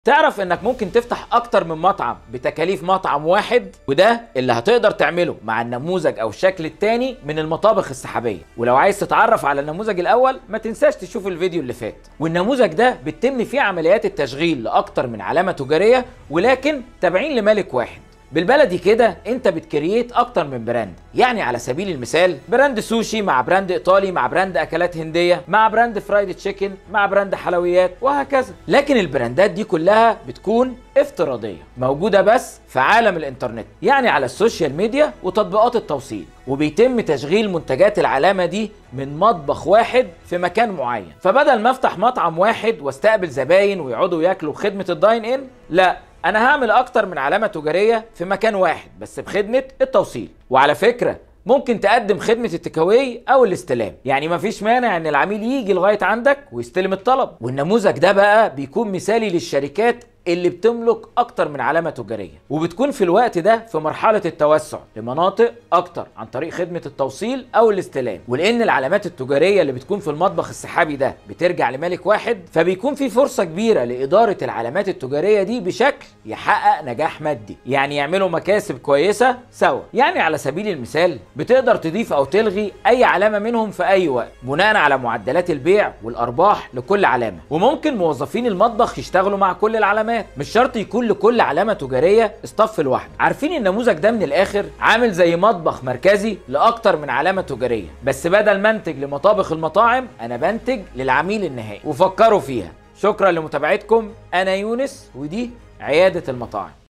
تعرف انك ممكن تفتح اكتر من مطعم بتكاليف مطعم واحد وده اللي هتقدر تعمله مع النموذج او الشكل التاني من المطابخ السحابية ولو عايز تتعرف على النموذج الاول ما تنساش تشوف الفيديو اللي فات والنموذج ده بتتم فيه عمليات التشغيل لاكتر من علامة تجارية ولكن تابعين لمالك واحد بالبلدي كده انت بتكرييت اكتر من براند يعني على سبيل المثال براند سوشي مع براند ايطالي مع براند اكلات هنديه مع براند فرايد تشيكن مع براند حلويات وهكذا لكن البراندات دي كلها بتكون افتراضيه موجوده بس في عالم الانترنت يعني على السوشيال ميديا وتطبيقات التوصيل وبيتم تشغيل منتجات العلامه دي من مطبخ واحد في مكان معين فبدل ما افتح مطعم واحد واستقبل زباين ويقعدوا ياكلوا خدمه الداين ان لا انا هعمل اكتر من علامه تجاريه في مكان واحد بس بخدمه التوصيل وعلى فكره ممكن تقدم خدمة التكاوي أو الاستلام يعني مفيش مانع إن العميل يجي لغاية عندك ويستلم الطلب والنموذج ده بقى بيكون مثالي للشركات اللي بتملك اكتر من علامه تجاريه وبتكون في الوقت ده في مرحله التوسع لمناطق اكتر عن طريق خدمه التوصيل او الاستلام ولان العلامات التجاريه اللي بتكون في المطبخ السحابي ده بترجع لمالك واحد فبيكون في فرصه كبيره لاداره العلامات التجاريه دي بشكل يحقق نجاح مادي يعني يعملوا مكاسب كويسه سوا يعني على سبيل المثال بتقدر تضيف او تلغي اي علامه منهم في اي وقت بناء على معدلات البيع والارباح لكل علامه وممكن موظفين المطبخ يشتغلوا مع كل العلامات علامات مش شرط يكون لكل علامه تجاريه اصطف لوحده عارفين النموذج ده من الاخر عامل زي مطبخ مركزي لاكتر من علامه تجاريه بس بدل ما انتج لمطابخ المطاعم انا بنتج للعميل النهائي وفكروا فيها شكرا لمتابعتكم انا يونس ودي عياده المطاعم